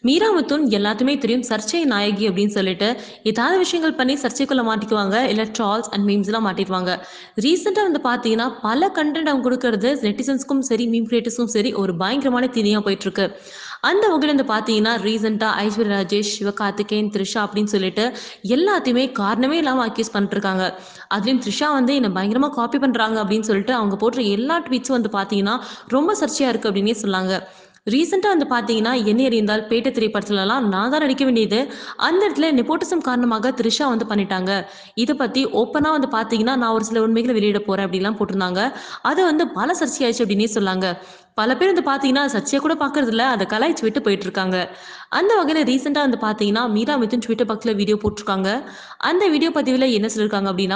மீரா மிதுன் எல்லாத்துமே தெரியும் சர்ச்சை நாயகி அப்படின்னு சொல்லிட்டு ஏதாவது விஷயங்கள் பண்ணி சர்ச்சைக்குள்ள மாட்டிக்குவாங்க இல்லை ட்ரால்ஸ் அண்ட் மீம்ஸ்லாம் மாட்டிடுவாங்க ரீசெண்டாக வந்து பார்த்தீங்கன்னா பல கண்டென்ட் அவங்க கொடுக்கறது நெட்டிசன்ஸ்க்கும் சரி மீம் கிரியேட்டர்ஸ்க்கும் சரி ஒரு பயங்கரமான தீனியாக போயிட்டு இருக்கு அந்த வகையில் வந்து பார்த்தீங்கன்னா ரீசெண்டாக ஐஸ்வர்யா ராஜேஷ் சிவகார்த்திகேயன் த்ரிஷா அப்படின்னு சொல்லிட்டு எல்லாத்தையுமே காரணமே இல்லாமல் அக்யூஸ் பண்ணிட்டு இருக்காங்க அதுலேயும் த்ரிஷா வந்து என்னை பயங்கரமாக காப்பி பண்ணுறாங்க அப்படின்னு சொல்லிட்டு அவங்க போடுற எல்லா ட்வீட்ஸும் வந்து பார்த்தீங்கன்னா ரொம்ப சர்ச்சையாக இருக்குது அப்படின்னே சொன்னாங்க ரீசெண்டாக வந்து பார்த்தீங்கன்னா என்ன எறிந்தால் பேட்ட திரைப்படத்துலலாம் நான் தான் நடிக்க வேண்டியது அந்த இடத்துல நெப்போட்டிசம் காரணமாக த்ரிஷா வந்து பண்ணிட்டாங்க இதை பற்றி ஓப்பனாக வந்து பார்த்தீங்கன்னா நான் ஒரு சில உண்மைகளை வெளியிட போகிறேன் அப்படிலாம் போட்டிருந்தாங்க அது வந்து பல சர்ச்சையாச்சு அப்படின்னே சொன்னாங்க பல பேர் வந்து பார்த்தீங்கன்னா சர்ச்சையை கூட பார்க்கறது இல்ல அதை கலாய்ச்சி விட்டு போயிட்டு இருக்காங்க அந்த வகையில் ரீசெண்டாக வந்து பார்த்தீங்கன்னா மீரா மிதுன் ட்விட்டர் பக்கத்தில் வீடியோ போட்டிருக்காங்க அந்த வீடியோ பதிவில் என்ன சொல்லியிருக்காங்க அப்படின்னா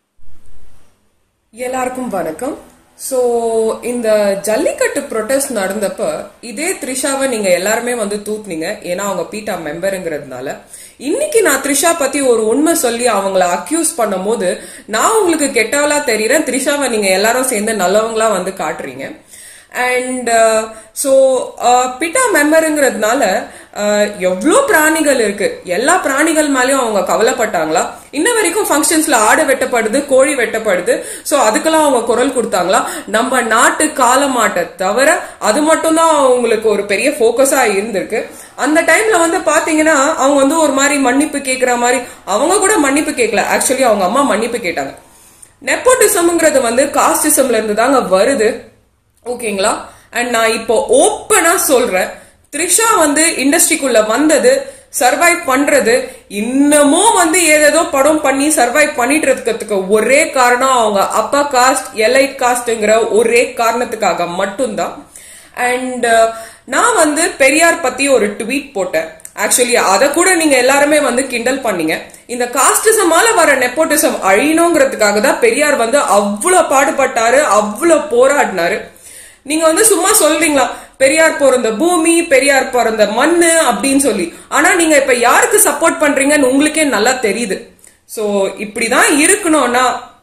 எல்லாருக்கும் வணக்கம் சோ இந்த ஜல்லிக்கட்டு ப்ரொட்டஸ்ட் நடந்தப்ப இதே த்ரிஷாவை நீங்க எல்லாருமே வந்து தூக்குனீங்க ஏன்னா அவங்க பீட்டா மெம்பருங்கிறதுனால இன்னைக்கு நான் த்ரிஷா பத்தி ஒரு உண்மை சொல்லி அவங்கள அக்யூஸ் பண்ணும்போது நான் உங்களுக்கு கெட்டவளா தெரியறேன் த்ரிஷாவை நீங்க எல்லாரும் சேர்ந்து நல்லவங்களா வந்து காட்டுறீங்க அண்ட் ஸோ பிட்டா மெம்பருங்கிறதுனால எவ்வளோ பிராணிகள் இருக்கு எல்லா பிராணிகள் மேலேயும் அவங்க கவலைப்பட்டாங்களா இன்ன வரைக்கும் ஃபங்க்ஷன்ஸ்ல ஆடு வெட்டப்படுது கோழி வெட்டப்படுது ஸோ அதுக்கெல்லாம் அவங்க குரல் கொடுத்தாங்களா நம்ம நாட்டு காலமாட்டை தவிர அது மட்டும்தான் அவங்களுக்கு ஒரு பெரிய ஃபோக்கஸா இருந்திருக்கு அந்த டைம்ல வந்து பாத்தீங்கன்னா அவங்க வந்து ஒரு மாதிரி மன்னிப்பு கேட்குற மாதிரி அவங்க கூட மன்னிப்பு கேட்கல ஆக்சுவலி அவங்க அம்மா மன்னிப்பு கேட்டாங்க நெப்போட்டிசம்ங்கிறது வந்து காஸ்டிசம்ல இருந்து தாங்க வருது ஓகேங்களா அண்ட் நான் இப்போ ஓப்பனா சொல்றேன் த்ரிஷா வந்து இண்டஸ்ட்ரிக்குள்ள வந்தது சர்வைவ் பண்றது இன்னமும் வந்து ஏதேதோ படம் பண்ணி சர்வைவ் பண்ணிட்டு இருக்கிறதுக்கு ஒரே காரணம் அவங்க அப்பா காஸ்ட் எலைட் காஸ்ட்ங்கிற ஒரே காரணத்துக்காக மட்டும்தான் அண்ட் நான் வந்து பெரியார் பத்தி ஒரு ட்வீட் போட்டேன் ஆக்சுவலி அதை கூட நீங்க எல்லாருமே வந்து கிண்டல் பண்ணீங்க இந்த காஸ்டிசமால வர நெப்போட்டிசம் அழியணுங்கிறதுக்காக தான் பெரியார் வந்து அவ்வளவு பாடுபட்டாரு அவ்வளவு போராடினாரு நீங்க வந்து சும்மா சொல்றீங்களா பெரியார் பிறந்த பூமி பெரியார் பிறந்த மண்ணு அப்படின்னு சொல்லி ஆனா நீங்க இப்ப யாருக்கு சப்போர்ட் பண்றீங்கன்னு உங்களுக்கே நல்லா தெரியுது சோ இப்படிதான் இருக்கணும்னா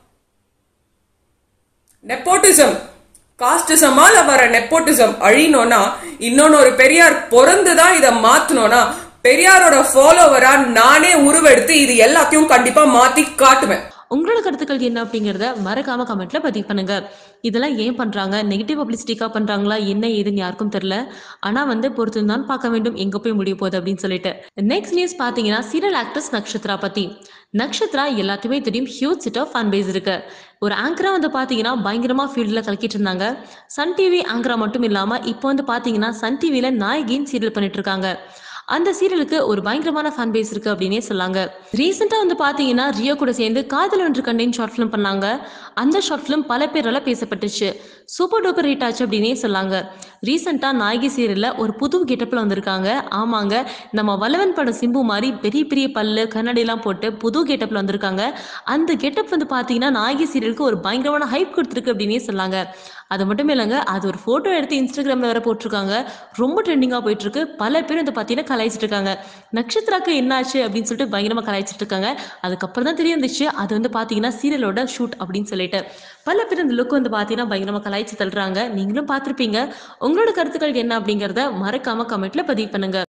நெப்போட்டிசம் காஸ்டிசமால வர நெப்போட்டிசம் அழியணும்னா இன்னொன்னு ஒரு பெரியார் பிறந்துதான் இதை மாத்தணும்னா பெரியாரோட ஃபாலோவரா நானே உருவெடுத்து இது எல்லாத்தையும் கண்டிப்பா மாத்தி காட்டுவேன் உங்களோட கருத்துக்கள் என்ன அப்படிங்கிறத மறக்காம கமெண்ட்ல பதிவு பண்ணுங்க இதெல்லாம் ஏன் பண்றாங்க நெகட்டிவ் பப்ளிசிட்டிக்கா பண்றாங்களா என்ன ஏதுன்னு யாருக்கும் தெரியல ஆனா வந்து பொறுத்து தான் பார்க்க வேண்டும் எங்க போய் முடிய போகுது அப்படின்னு சொல்லிட்டு நெக்ஸ்ட் நியூஸ் பாத்தீங்கன்னா சீரியல் ஆக்ட்ரஸ் நக்ஷத்ரா பத்தி நக்ஷத்ரா எல்லாத்தையுமே தெரியும் huge set of fun base இருக்கு ஒரு ஆங்கரா வந்து பாத்தீங்கன்னா பயங்கரமா ஃபீல்டில் கலக்கிட்டு இருந்தாங்க சன் டிவி ஆங்கரா மட்டும் இல்லாம இப்போ வந்து பாத்தீங்கன்னா சன் டிவில நாயகின்னு சீரியல் பண்ணிட்டு இருக்காங்க அந்த சீரியலுக்கு ஒரு பயங்கரமான ஃபேன் பேஸ் இருக்கு அப்படின்னே சொல்லாங்க ரீசெண்டா வந்து பாத்தீங்கன்னா ரியோ கூட சேர்ந்து காதல் ஒன்று கண்டேன் ஷார்ட் ஃபிலிம் பண்ணாங்க அந்த ஷார்ட் ஃபிலிம் பல பேரால பேசப்பட்டுச்சு சூப்பர் டூப்பர் ஹிட் ஆச்சு அப்படின்னே சொல்லாங்க ரீசெண்டா நாயகி சீரியல்ல ஒரு புது கெட்டப்ல வந்திருக்காங்க ஆமாங்க நம்ம வல்லவன் படம் சிம்பு மாதிரி பெரிய பெரிய பல்லு கண்ணாடி எல்லாம் போட்டு புது கெட்டப்ல வந்திருக்காங்க அந்த கெட்டப் வந்து பாத்தீங்கன்னா நாயகி சீரியலுக்கு ஒரு பயங்கரமான ஹைப் கொடுத்துருக்கு அப்படின்னே சொல்லாங்க அது மட்டும் இல்லைங்க அது ஒரு ஃபோட்டோ எடுத்து இன்ஸ்டாகிராமில் வேற போட்டிருக்காங்க ரொம்ப ட்ரெண்டிங்காக போயிட்டு இருக்கு பல பேர் வந்து பார்த்தீங்கன்னா கலாய்ச்சிட்டு இருக்காங்க நட்சத்திராக்கு என்னாச்சு அப்படின்னு சொல்லிட்டு பயங்கரமாக கலாய்ச்சிட்டு இருக்காங்க அதுக்கப்புறம் தான் தெரிய வந்துச்சு அது வந்து பார்த்தீங்கன்னா சீரியலோட ஷூட் அப்படின்னு சொல்லிட்டு பல பேர் இந்த லுக் வந்து பார்த்தீங்கன்னா பயங்கரமாக கலாய்ச்சி தள்ளுறாங்க நீங்களும் பார்த்துருப்பீங்க உங்களோட கருத்துக்கள் என்ன அப்படிங்கிறத மறக்காம கமெண்ட்ல பதிவு பண்ணுங்க